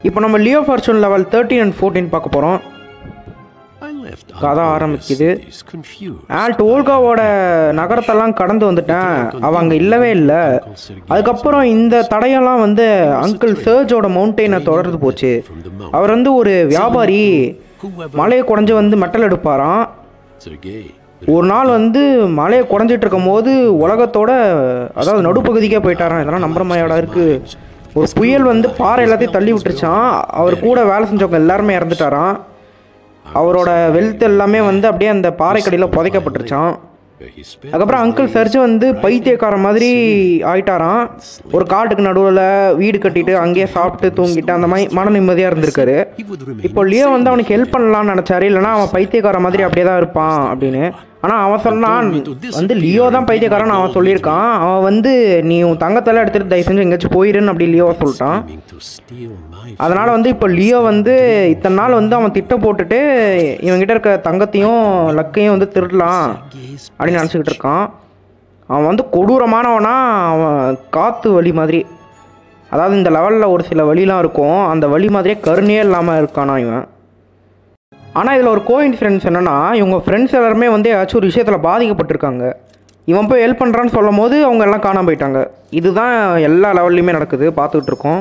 இப்போ நம்ம Leo Fortune level thirteen and fourteen பார்க்க போகிறோம் I left கதை Uncle ஆரம்பிக்குது. Estes confused. ஆல்ட் ஓல்காவோட நகரத்தெல்லாம் கடந்து வந்துட்டேன் அவன் அங்கே இல்லவே இல்லை அதுக்கப்புறம் இந்த தடையெல்லாம் வந்து அங்கிள் சர்ஜோட மவுண்டெயினை தொடர்ந்து போச்சு அவர் வந்து ஒரு வியாபாரி மலையை குடஞ்சி வந்து மெட்டல் எடுப்பாராம் Sergei, ஒரு நாள் வந்து மலையை குடஞ்சிட்டு இருக்கும்போது உலகத்தோட அதாவது நடுப்பகுதிக்கே போயிட்டாராம் இதெல்லாம் நம்புற மாதிரியோட இருக்கு ஒரு புயல் வந்து பாறை எல்லாத்தையும் தள்ளி விட்டுருச்சான் அவர் கூட வேலை செஞ்சவங்க எல்லாருமே இறந்துட்டாராம் அவரோட வெல்த் எல்லாமே வந்து அப்படியே அந்த பாறைக்கடியில் புதைக்கப்பட்டுருச்சான் where he spent அதுக்கப்புறம் அங்கிள் சர்ச் வந்து பைத்தியக்கார மாதிரி ஆயிட்டாராம் ஒரு காட்டுக்கு நடுவில் வீடு கட்டிட்டு அங்கேயே சாப்பிட்டு தூங்கிட்டு அந்த மாதிரி மன நிம்மதியாக இருந்திருக்காரு he would remain இப்போ லியோ வந்து அவனுக்கு ஹெல்ப் பண்ணலாம்னு நினச்சாரு இல்லைனா அவன் பைத்தியக்கார மாதிரி அப்படியே தான் இருப்பான் அப்படின்னு ஆனால் அவன் சொன்னான் வந்து லியோ தான் பைத்தியக்காரன் அவன் சொல்லியிருக்கான் அவன் வந்து நீ உன் தங்கத்தெல்லாம் எடுத்துகிட்டு தயவு செஞ்சு எங்கேயாச்சும் போயிருன்னு அப்படி லியோவை சொல்லிட்டான் aiming to steal my அதனால் வந்து இப்போ லியோ வந்து இத்தனை நாள் வந்து அவன் திட்டம் போட்டுட்டு இவன்கிட்ட இருக்க தங்கத்தையும் லக்கையும் வந்து திருடலாம் Sergei's அப்படின்னு நினச்சிக்கிட்டு இருக்கான் அவன் வந்து கொடூரமானவனா அவன் காற்று வழி மாதிரி அதாவது இந்த லெவலில் ஒரு சில வழிலாம் இருக்கும் அந்த வழி மாதிரியே கருணையே இல்லாமல் இருக்கானா இவன் ஆனால் இதில் ஒரு கோ இன்சிடென்ஸ் என்னென்னா இவங்க ஃப்ரெண்ட்ஸ் எல்லாருமே வந்து ஏதாச்சும் ஒரு விஷயத்தில் பாதிக்கப்பட்டிருக்காங்க இவன் போய் ஹெல்ப் பண்ணுறான்னு சொல்லும் போது அவங்க எல்லாம் காணாம போயிட்டாங்க இதுதான் எல்லா லெவல்லையுமே நடக்குது பார்த்துக்கிட்டு இருக்கோம்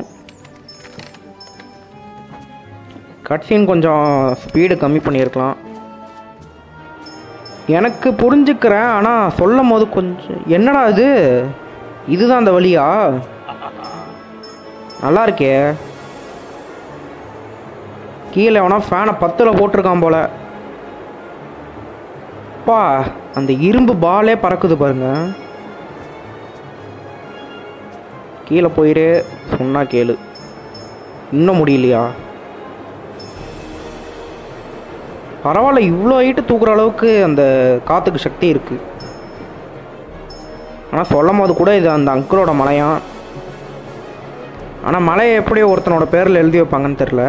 கட்சீன் கொஞ்சம் ஸ்பீடு கம்மி பண்ணியிருக்கலாம் எனக்கு புரிஞ்சுக்கிறேன் ஆனால் சொல்லும் போது கொஞ்சம் என்னடா இது இதுதான் அந்த வழியா நல்லா இருக்கே கீழே எவனா ஃபேனை பத்தில் போட்டிருக்கான் போல பா அந்த இரும்பு பாலே பறக்குது பாருங்க கீழே போயிரு சொன்னா கேளு இன்னும் முடியலையா பரவாயில்ல இவ்வளோ ஹைட்டு தூக்குற அளவுக்கு அந்த காற்றுக்கு சக்தி இருக்குது ஆனால் சொல்லும் போது கூட இது அந்த அங்கிளோட மலையாம் ஆனால் மலையை எப்படி ஒருத்தனோட பேரில் எழுதி வைப்பாங்கன்னு தெரில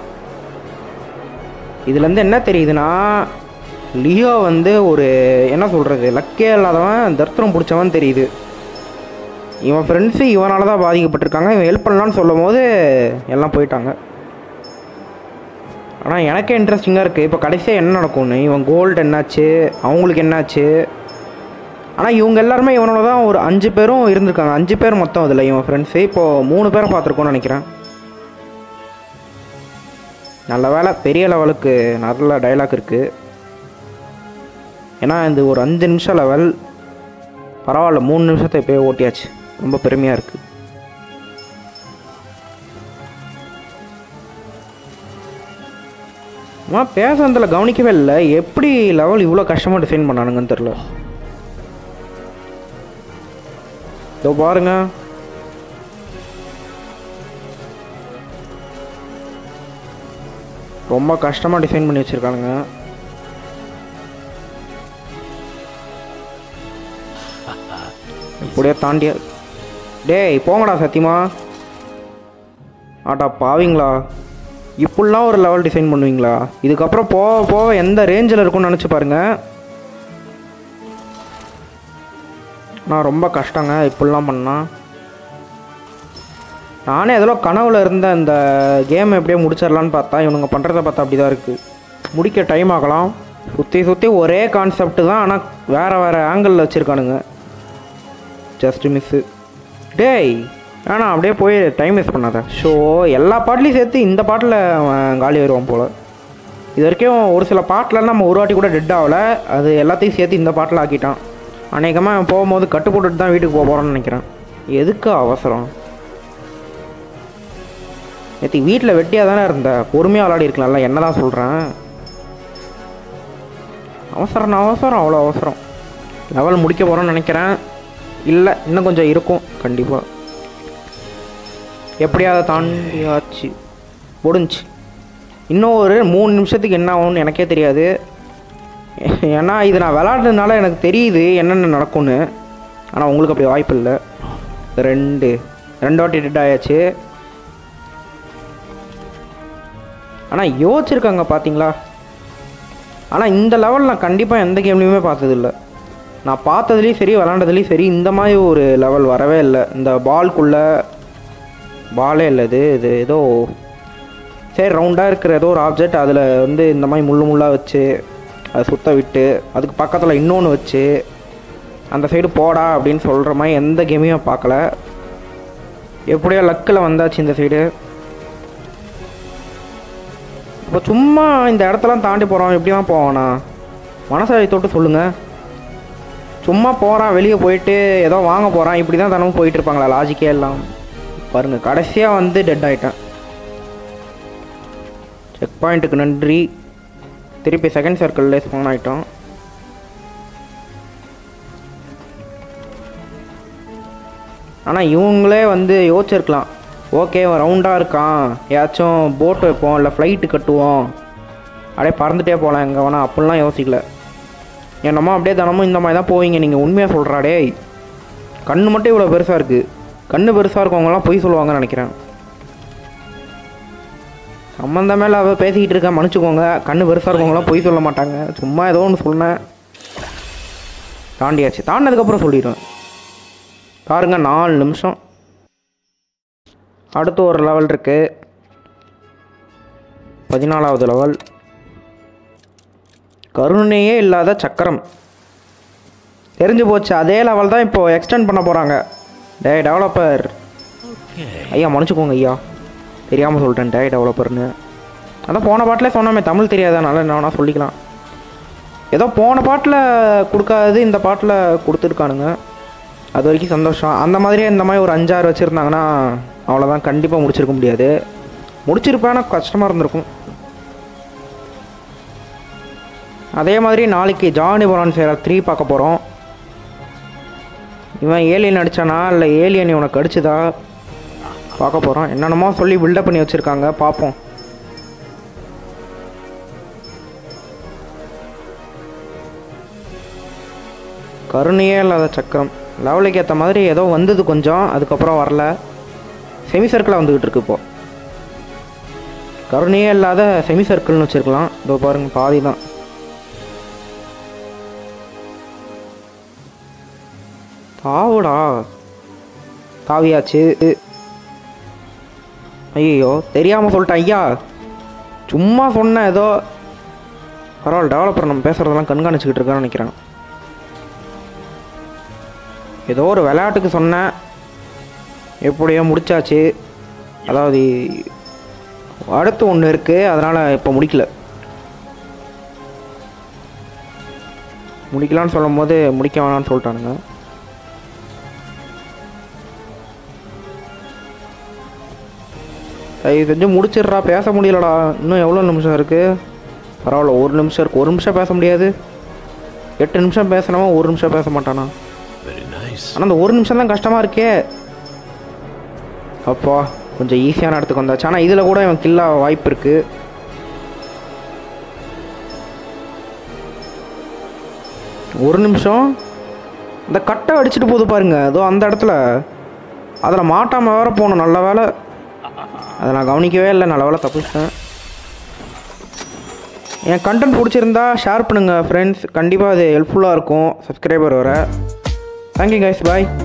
இதுலேருந்து என்ன தெரியுதுன்னா லியோ வந்து ஒரு என்ன சொல்கிறது லக்கே இல்லாதவன் தர்த்தனம் பிடிச்சவன் தெரியுது இவன் ஃப்ரெண்ட்ஸு இவனால தான் பாதிக்கப்பட்டிருக்காங்க இவன் ஹெல்ப் பண்ணலான்னு சொல்லும் போது எல்லாம் போயிட்டாங்க ஆனால் எனக்கே இன்ட்ரெஸ்டிங்காக இருக்குது இப்போ கடைசியாக என்ன நடக்கும்னு இவன் கோல்டு என்னாச்சு அவங்களுக்கு என்னாச்சு ஆனால் இவங்க எல்லாருமே இவனோட தான் ஒரு அஞ்சு பேரும் இருந்திருக்காங்க அஞ்சு பேர் மொத்தம் அதில் இவன் ஃப்ரெண்ட்ஸு இப்போது மூணு பேரை பார்த்துருக்கோன்னு நினைக்கிறேன் நல்ல வேலை பெரிய லெவலுக்கு நல்ல டைலாக் இருக்குது ஏன்னா இது ஒரு அஞ்சு நிமிஷம் லெவல் பரவாயில்ல மூணு நிமிஷத்தை இப்போயே ஓட்டியாச்சு ரொம்ப பெருமையாக இருக்குது நான் பேசுறதுல கவனிக்கவே இல்லை எப்படி லெவல் இவ்வளோ கஷ்டமாக டிசைன் பண்ணானுங்கன்னு தெரில இதோ பாருங்க ரொம்ப கஷ்டமாக டிசைன் பண்ணி வச்சுருக்கானுங்க இப்படியே தாண்டிய டேய் போங்கடா சத்தியமா ஆட்டா பாவீங்களா இப்படிலாம் ஒரு லெவல் டிசைன் பண்ணுவீங்களா இதுக்கப்புறம் போக போக எந்த ரேஞ்சில் இருக்கும்னு நினச்சி பாருங்க நான் ரொம்ப கஷ்டங்க இப்படிலாம் பண்ணா நானே எதிலோ கனவுல இருந்த இந்த கேம் எப்படியோ முடிச்சிடலான்னு பார்த்தா இவனுங்க பண்ணுறத பார்த்தா அப்படி தான் இருக்குது முடிக்க டைம் ஆகலாம் சுற்றி சுற்றி ஒரே கான்செப்ட் தான் ஆனால் வேறு வேறு ஆங்கிளில் வச்சுருக்கானுங்க ஜஸ்ட் மிஸ்ஸு டேய் வேணாம் அப்படியே போய் டைம் வேஸ்ட் பண்ணாத ஷோ எல்லா பாட்டுலையும் சேர்த்து இந்த பாட்டில் அவன் காலி வருவான் போல் இது வரைக்கும் ஒரு சில பாட்டில் நம்ம ஒரு வாட்டி கூட டெட் ஆகலை அது எல்லாத்தையும் சேர்த்து இந்த பாட்டில் ஆக்கிட்டான் அநேகமாக அவன் போகும்போது கட்டு போட்டுட்டு தான் வீட்டுக்கு போக போகிறான்னு நினைக்கிறேன் எதுக்கு அவசரம் நேற்று வீட்டில் வெட்டியாக தானே இருந்த பொறுமையாக விளாடி இருக்கலாம்ல என்ன தான் சொல்கிறேன் அவசரம் அவசரம் அவ்வளோ அவசரம் லெவல் முடிக்க போகிறோன்னு நினைக்கிறேன் இல்லை இன்னும் கொஞ்சம் இருக்கும் கண்டிப்பாக எப்படியாவது தாண்டியாச்சு முடிஞ்சு இன்னும் ஒரு மூணு நிமிஷத்துக்கு என்ன ஆகும்னு எனக்கே தெரியாது ஏன்னா இது நான் விளாட்றதுனால எனக்கு தெரியுது என்னென்ன நடக்கும்னு ஆனால் உங்களுக்கு அப்படி வாய்ப்பு இல்லை ரெண்டு ரெண்டு வாட்டி டெட் ஆயாச்சு ஆனால் யோசிச்சிருக்காங்க பார்த்தீங்களா ஆனால் இந்த லெவல் நான் கண்டிப்பாக எந்த கேம்லேயுமே பார்த்ததில்ல நான் பார்த்ததுலேயும் சரி விளாண்டதுலேயும் சரி இந்த மாதிரி ஒரு லெவல் வரவே இல்லை இந்த பால்குள்ளே பாலே இல்லை இது இது ஏதோ சரி ரவுண்டாக இருக்கிற ஏதோ ஒரு ஆப்ஜெக்ட் அதில் வந்து இந்த மாதிரி முள்ளு முள்ளாக வச்சு அதை சுத்த விட்டு அதுக்கு பக்கத்தில் இன்னொன்று வச்சு அந்த சைடு போடா அப்படின்னு சொல்கிற மாதிரி எந்த கேமையும் பார்க்கல எப்படியோ லக்கில் வந்தாச்சு இந்த சைடு இப்போ சும்மா இந்த இடத்தெல்லாம் தாண்டி போகிறோம் எப்படிலாம் போவானா மனசாட்சி தொட்டு சொல்லுங்கள் சும்மா போகிறான் வெளியே போயிட்டு ஏதோ வாங்க போகிறான் இப்படி தான் தினமும் போயிட்டு இருப்பாங்களா லாஜிக்கே எல்லாம் பாருங்கள் கடைசியாக வந்து டெட் ஆகிட்டேன் செக் பாயிண்ட்டுக்கு நன்றி திருப்பி செகண்ட் சர்க்கிளில் ஸ்பான் ஆகிட்டோம் ஆனால் இவங்களே வந்து யோசிச்சிருக்கலாம் ஓகே ரவுண்டாக இருக்கான் ஏதாச்சும் போட் வைப்போம் இல்லை ஃப்ளைட்டு கட்டுவோம் அப்படியே பறந்துட்டே போகலாம் எங்கே வேணால் அப்படிலாம் யோசிக்கல என்னமோ அப்படியே தினமும் இந்த மாதிரி தான் போவீங்க நீங்கள் உண்மையாக சொல்கிறா டேய் கண்ணு மட்டும் இவ்வளோ பெருசாக இருக்குது கண்ணு பெருசாக இருக்கவங்கலாம் பொய் சொல்லுவாங்கன்னு நினைக்கிறேன் சம்மந்தமே இல்லாத பேசிக்கிட்டு இருக்கேன் மன்னிச்சுக்கோங்க கண்ணு பெருசாக இருக்கவங்களாம் பொய் சொல்ல மாட்டாங்க சும்மா ஏதோ ஒன்று சொன்னேன் தாண்டியாச்சு தாண்டினதுக்கப்புறம் சொல்லிடுவேன் பாருங்க நாலு நிமிஷம் அடுத்து ஒரு லெவல் இருக்கு பதினாலாவது லெவல் கருணையே இல்லாத சக்கரம் தெரிஞ்சு போச்சு அதே லெவல் தான் இப்போ எக்ஸ்டெண்ட் பண்ண போகிறாங்க டேய் டெவலப்பர் Okay. ஐயா மன்னிச்சுக்கோங்க ஐயா தெரியாமல் சொல்லிட்டேன் டே டெவலப்பர்னு அதான் போன பாட்டிலே சொன்னாமே தமிழ் தெரியாதனால என்ன வேணால் சொல்லிக்கலாம் ஏதோ போன பாட்டில் கொடுக்காதது இந்த பாட்டில் கொடுத்துருக்கானுங்க அது வரைக்கும் சந்தோஷம் அந்த மாதிரியே இந்த மாதிரி ஒரு அஞ்சாறு வச்சுருந்தாங்கன்னா அவ்வளோதான் கண்டிப்பாக முடிச்சிருக்க முடியாது முடிச்சிருப்பேன் ஆனால் கஷ்டமாக இருந்திருக்கும் அதே மாதிரி நாளைக்கு ஜானி பரான் சேர த்ரீ பார்க்க போகிறோம் இவன் ஏலியன் அடிச்சானா இல்லை ஏலியன் இவனை கடிச்சுதா பார்க்க போகிறோம் என்னென்னமோ சொல்லி பில்டப் பண்ணி வச்சுருக்காங்க பார்ப்போம் கருணையே இல்லாத சக்கரம் லெவலுக்கு ஏற்ற மாதிரி ஏதோ வந்தது கொஞ்சம் அதுக்கப்புறம் வரல செமி சர்க்கிளாக வந்துக்கிட்டு இருக்கு இப்போ கருணையே இல்லாத செமி சர்க்கிள்னு வச்சுருக்கலாம் இதோ பாருங்க பாதி தான் தாவுடா தாவியாச்சு ஐயோ தெரியாமல் சொல்லிட்டேன் ஐயா சும்மா சொன்னேன் ஏதோ பரவாயில்ல டெவலப்பர் நம்ம பேசுகிறதெல்லாம் கண்காணிச்சுக்கிட்டு இருக்கான்னு நினைக்கிறேன் ஏதோ ஒரு விளையாட்டுக்கு சொன்னேன் எப்படியோ முடிச்சாச்சு அதாவது அடுத்து ஒன்று இருக்குது அதனால் இப்போ முடிக்கல முடிக்கலான்னு சொல்லும் போது முடிக்க வேணாம்னு சொல்லிட்டானுங்க தயவு செஞ்சு முடிச்சிடுறா பேச முடியலடா இன்னும் எவ்வளோ நிமிஷம் இருக்குது பரவாயில்ல ஒரு நிமிஷம் இருக்குது ஒரு நிமிஷம் பேச முடியாது எட்டு நிமிஷம் பேசினவன் ஒரு நிமிஷம் பேச மாட்டானா Very nice. ஆனால் அந்த ஒரு நிமிஷம் தான் கஷ்டமாக இருக்கே அப்பா கொஞ்சம் ஈஸியான இடத்துக்கு வந்தாச்சு ஆனால் இதில் கூட இவன் கில்லா வாய்ப்பு இருக்குது ஒரு நிமிஷம் இந்த கட்டை அடிச்சுட்டு போகுது பாருங்க அதோ அந்த இடத்துல அதில் மாட்டாமல் வேற போகணும் நல்ல வேலை அதை நான் கவனிக்கவே இல்லை நல்ல வேலை தப்பிச்சிட்டேன் என் கண்டென்ட் பிடிச்சிருந்தா ஷேர் பண்ணுங்கள் ஃப்ரெண்ட்ஸ் கண்டிப்பாக அது ஹெல்ப்ஃபுல்லாக இருக்கும் சப்ஸ்கிரைபர் வர தேங்க்யூ கைஸ் பாய்